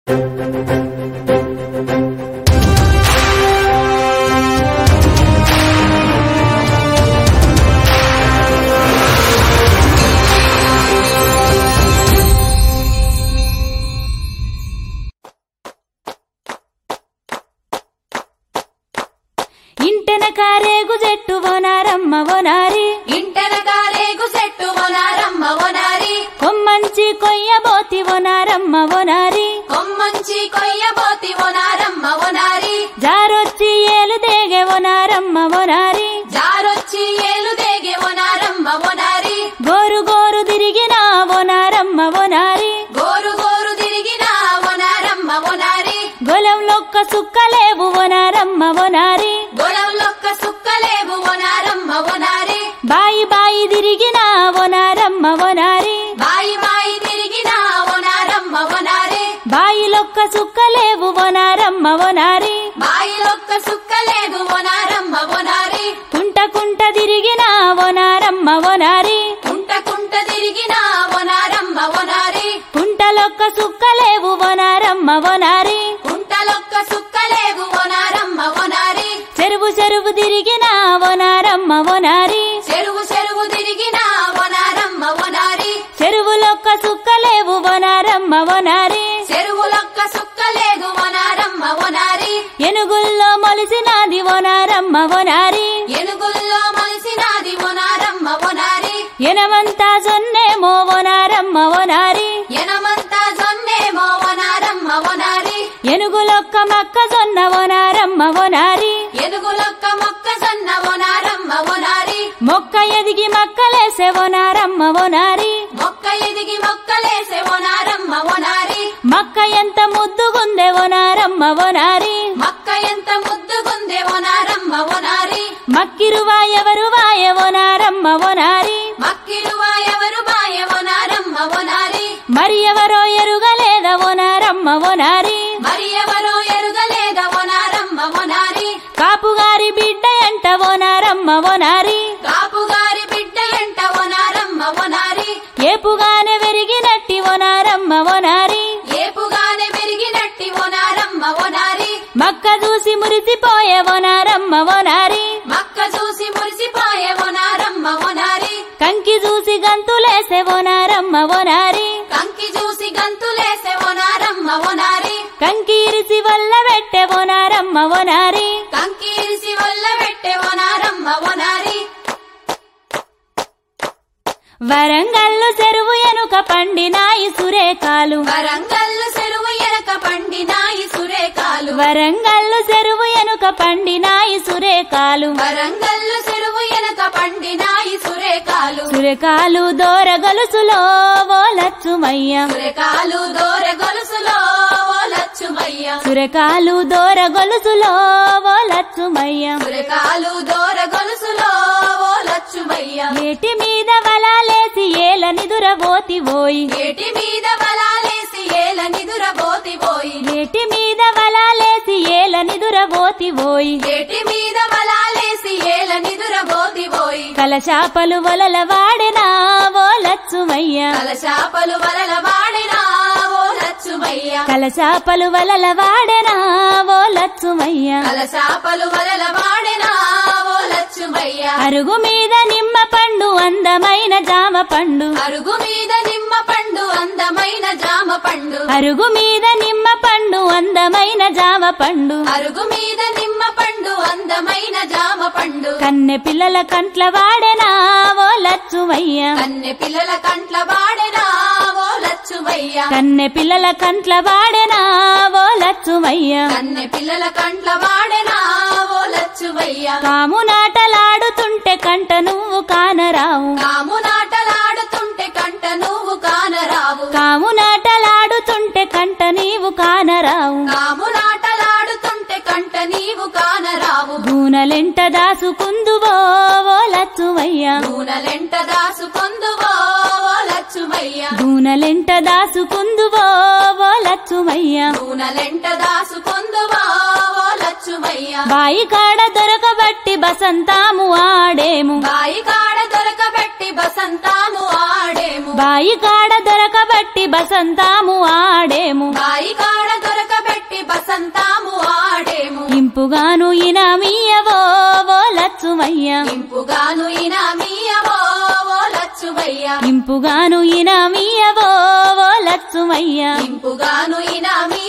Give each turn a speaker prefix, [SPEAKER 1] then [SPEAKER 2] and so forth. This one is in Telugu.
[SPEAKER 1] ఇంటెనక రేగు చెట్టు వనారమ్మ వనారి
[SPEAKER 2] ఇంటెనక రేగు చెట్టు వనారమ్మ వనారి
[SPEAKER 1] కొమ్మంచి కొయ్యబోతి వనారమ్మ వనారి
[SPEAKER 2] కొమ్మంచి కొయ్యబోతి వనారమ్మ వనారి
[SPEAKER 1] జారొచ్చి ఏలు దేగె వనారమ్మ వనారి
[SPEAKER 2] జారొచ్చి ఏలు దేగే వనారమ్మ వనారి
[SPEAKER 1] గోరు గోరు తిరిగిన వనారమ్మ వనారి
[SPEAKER 2] గోరు గోరు తిరిగిన వనారమ్మ వనారి
[SPEAKER 1] గొలంలొక్క సుక్కలేవు వనారమ్మ వనారి
[SPEAKER 2] గొడవలొక్క సుక్కలేవు వనారమ్మ వనారి
[SPEAKER 1] బాయి బాయి తిరిగిన వనారమ్మ వనారి
[SPEAKER 2] బాయి బాయి తిరిగిన వనారమ్మ వనారి
[SPEAKER 1] బాయిలొక్క సుక్కలేవు వనారమ్మ వనారి
[SPEAKER 2] బాయిలొక్క సుక్కలేదు వనారమ్మ వనారి
[SPEAKER 1] కుంట కుంట తిరిగిన వనారమ్మ వనారి
[SPEAKER 2] కుంట కుంట తిరిగిన వనారమ్మ వనారి
[SPEAKER 1] కుంటలొక్క సుక్కలేవు వనారమ్మ వనారి
[SPEAKER 2] కుంటలొక్క సుక్కలేవు వనారమ్మ వనారి
[SPEAKER 1] చెరువు చెరువు తిరిగిన వనారమ్మ వనారి
[SPEAKER 2] చెరువు చెరువు తిరిగిన వనారమ్మ వనారి
[SPEAKER 1] చెరువులొక్క సుక్కలేవు వనారమ్మ వనారి
[SPEAKER 2] చెరువులొక్క సుక్కలేదు వనారమ్మ వనారి
[SPEAKER 1] ఎనుగుల్లో మొలిసినది వనారమ్మ వనారి
[SPEAKER 2] ఎనుగుల్లో మలిసినాది వనారమ్మ వనారి
[SPEAKER 1] ఎనమంతా జొన్నేమో వనారమ్మ వనారి
[SPEAKER 2] ఎనమంతా జొన్నేమో వనారమ్మ వనారి
[SPEAKER 1] ఎనుగులొక్క మక్క జొన్న వనారమ్మ వనారి
[SPEAKER 2] ఎనుగులొక్క మొక్కజొన్న వనారమ్మ వనారి
[SPEAKER 1] మొక్క ఎదిగి మక్కలేసే వనారమ్మ వనారి
[SPEAKER 2] మొక్క ఎదిగి మొక్కలేసే వనారమ్మ వనారి
[SPEAKER 1] మక్క ఎంత ముద్దుగుందే వనారమ్మ వనారి
[SPEAKER 2] మక్క ఎంత ముద్దుగుందే వనారమ్మ వనారి
[SPEAKER 1] మక్కిరువా ఎవరు వాయ వనారమ్మ వనారి
[SPEAKER 2] మక్కిరువా ఎవరు బాయ వనారమ్మ వనారి
[SPEAKER 1] మరి ఎవరో ఎరుగలేద వనారమ్మ వనారి
[SPEAKER 2] మరి ఎవరో ఎరుగలేద వనారమ్మ వనారి
[SPEAKER 1] కాపుగారి బిడ్డ ఎంట వనారమ్మ వనారి
[SPEAKER 2] కాపుగారి బిడ్డ ఎంట వనారమ్మ వనారి
[SPEAKER 1] ఏపుగానే వెరిగినట్టి వనారమ్మ వనారి
[SPEAKER 2] ఏపుగానే పెరిగినట్టి వనారమ్మ వనారి
[SPEAKER 1] మక్క చూసి మురిసిపోయే వనారమ్మ వనారి
[SPEAKER 2] మక్క చూసి మురిసిపోయే వనారమ్మ వనారి
[SPEAKER 1] కంకి చూసి గంతులేసే వనారమ్మ వనారి
[SPEAKER 2] కంకి చూసి గంతులేసే వనారమ్మ వనారి
[SPEAKER 1] కంకీరిసి వల్ల పెట్టే వనారమ్మ వనారి
[SPEAKER 2] కంకీరిసి వల్ల పెట్టే వనారమ్మ వనారి
[SPEAKER 1] వరంగల్లు చెరువు ఎనుక పండినాయి సురేకాలు
[SPEAKER 2] వరంగల్లు చెరువు ఎనక పండినాయి సురేకాలు
[SPEAKER 1] వరంగల్లు చెరువు ఎనుక పండినాయి సురేకాలు
[SPEAKER 2] వరంగల్లు చెరువు ఎనక పండినాయి సురేకాలు
[SPEAKER 1] సురేకాలు దోర గొలుసులో ఓ లచ్చుమయ్య
[SPEAKER 2] సురేకాలు దోర గొలుసులో ఓ లచ్చుమయ్య
[SPEAKER 1] సురేకాలు దోర గొలుసులో ఓ లచ్చుమయ్య
[SPEAKER 2] సురేకాలు దోర గొలుసులో ఓ లచ్చుమయ్య
[SPEAKER 1] ఏటి మీద వలాలేసి ఏల నిదురబోతి పోయి
[SPEAKER 2] ఏటి మీద బలాలేసి ఏల నిదురబోతి పోయి
[SPEAKER 1] ఏటి మీద వలాలేసి ఏల నిదురబోతి పోయి
[SPEAKER 2] ఏటి మీద బలాలేసి ఏల నిదురబోతి పోయి
[SPEAKER 1] కలశాపలు వలల వాడెనా ఓ లచ్చుమయ్య
[SPEAKER 2] కలశాపలు వలల వాడినా ఓ లచ్చుమయ్య
[SPEAKER 1] కలశాపలు వలల వాడెనా ఓ లచ్చుమయ్య
[SPEAKER 2] కలశాపలు వలల వాడినా ఓ లచ్చుమయ్య
[SPEAKER 1] అరుగు మీద నిమ్మ పండు అందమైన జామ పండు
[SPEAKER 2] అరుగు మీద నిమ్మ పండు అందమైన జామ పండు
[SPEAKER 1] అరుగు మీద నిమ్మ పండు అందమైన జామ పండు
[SPEAKER 2] అరుగు మీద నిమ్మ పండు అందమైన జామ పండు
[SPEAKER 1] కన్నె పిల్లల కంట్ల వాడెనా ఓ లచ్చుమయ్య
[SPEAKER 2] కన్నె పిల్లల కంట్ల వాడినా ఓ లచ్చుమయ్య
[SPEAKER 1] కన్నె పిల్లల కంట్ల వాడెనా ఓ లచ్చుమయ్య
[SPEAKER 2] కన్నె పిల్లల కంట్ల వాడినా ఓ లచ్చుమయ్య
[SPEAKER 1] కాము నాటలాడుతుంటే కంట నువ్వు కానరావు
[SPEAKER 2] కాము నాటలాడుతుంటే కంట నువ్వు కానరావు
[SPEAKER 1] కాము నాటలాడుతుంటే కంట నీవు కానరావు
[SPEAKER 2] కాము నాటలాడుతుంటే కంట నీవు కానరావు
[SPEAKER 1] గూనలెంట దాసుకుందువో ఓ లచ్చుమయ్య
[SPEAKER 2] నూనెలెంట దాసుకొందువో ఓ లచ్చుమయ్య
[SPEAKER 1] గూనలెంట దాసుకుందువో ఓ లచ్చుమయ్య
[SPEAKER 2] నూనెలెంట దాసుకొందువో ఓ లచ్చుమయ్య
[SPEAKER 1] బాయి కాడ దొరకబట్టి బసంతాము ఆడేము
[SPEAKER 2] బాయి కాడ దొరకబెట్టి బసంతాము ఆడేము
[SPEAKER 1] బాయి కాడ దొరకబట్టి బసంతాము ఆడేము
[SPEAKER 2] బాయి కాడ ఆటలంతాము ఆడేము
[SPEAKER 1] ఇంపుగాను ఇనామీయవో ఓ లచ్చుమయ్య
[SPEAKER 2] ఇంపుగాను ఇనామీయవో ఓ లచ్చువయ్య
[SPEAKER 1] ఇంపుగాను ఇనామీయవో ఓ లచ్చుమయ్య
[SPEAKER 2] ఇంపుగాను ఇనామీ